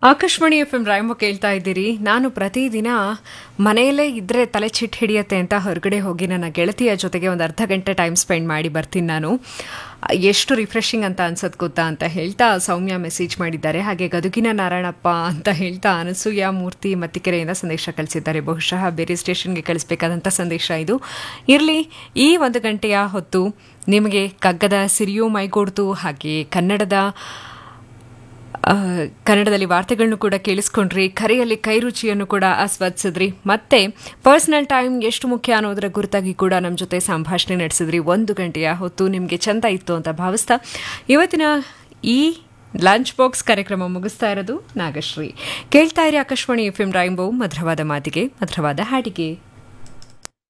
Akashvani F M Rayamma ಕೇಳ್ತಾ ಇದ್ದೀರಿ ನಾನು ಪ್ರತಿದಿನ ಮನೆಯಲ್ಲೇ ಇದ್ರೆ ತಲೆ ಚಿಟ್ ಹಿಡಿಯತ್ತೆ ಅಂತ ಹೊರಗಡೆ ಹೋಗಿ ನನ್ನ ಗೆಳತಿಯ ಜೊತೆಗೆ ಒಂದು ಅರ್ಧ ಗಂಟೆ ಟೈಮ್ ಸ್ಪೆಂಡ್ ಮಾಡಿ ಬರ್ತೀನಿ ನಾನು ಎಷ್ಟು ರಿಫ್ರೆಶಿಂಗ್ ಅಂತ ಅನ್ಸತ್ ಗೊತ್ತಾ ಅಂತ ಹೇಳ್ತಾ ಸೌಮ್ಯ ಮೆಸೇಜ್ ಮಾಡಿದ್ದಾರೆ ಹಾಗೆ ಗದುಗಿನ ನಾರಾಯಣಪ್ಪ ಅಂತ ಹೇಳ್ತಾ ಅನಸೂಯ ಮೂರ್ತಿ ಮತ್ತಿಕೆರೆಯಿಂದ ಸಂದೇಶ ಕಳಿಸಿದ್ದಾರೆ ಬಹುಶಃ ಬೇರೆ ಸ್ಟೇಷನ್ಗೆ ಕಳಿಸ್ಬೇಕಾದಂಥ ಸಂದೇಶ ಇದು ಇರಲಿ ಈ ಒಂದು ಗಂಟೆಯ ಹೊತ್ತು ನಿಮಗೆ ಕಗ್ಗದ ಸಿರಿಯು ಮೈಗೂಡ್ತು ಹಾಗೆ ಕನ್ನಡದ ಆ, ಕನ್ನಡದಲ್ಲಿ ವಾರ್ತೆಗಳನ್ನು ಕೂಡ ಕೇಳಿಸ್ಕೊಂಡ್ರಿ ಕರೆಯಲ್ಲಿ ಕೈ ರುಚಿಯನ್ನು ಕೂಡ ಆಸ್ವಾದಿಸಿದ್ರಿ ಮತ್ತೆ ಪರ್ಸನಲ್ ಟೈಮ್ ಎಷ್ಟು ಮುಖ್ಯ ಅನ್ನೋದರ ಕುರಿತಾಗಿ ಕೂಡ ನಮ್ಮ ಜೊತೆ ಸಂಭಾಷಣೆ ನಡೆಸಿದ್ರಿ ಒಂದು ಗಂಟೆಯ ಹೊತ್ತು ನಿಮಗೆ ಚಂದ ಇತ್ತು ಅಂತ ಭಾವಿಸ್ತಾ ಇವತ್ತಿನ ಈ ಲಂಚ್ ಬಾಕ್ಸ್ ಕಾರ್ಯಕ್ರಮ ಮುಗಿಸ್ತಾ ಇರೋದು ನಾಗಶ್ರೀ ಕೇಳ್ತಾ ಇರಿ ಆಕಾಶವಾಣಿ ಎಫ್ ಎಂ ರಾಯಿಂಬೋ ಮಧುರವಾದ ಮಾತಿಗೆ ಮಧುರವಾದ ಹಾಡಿಗೆ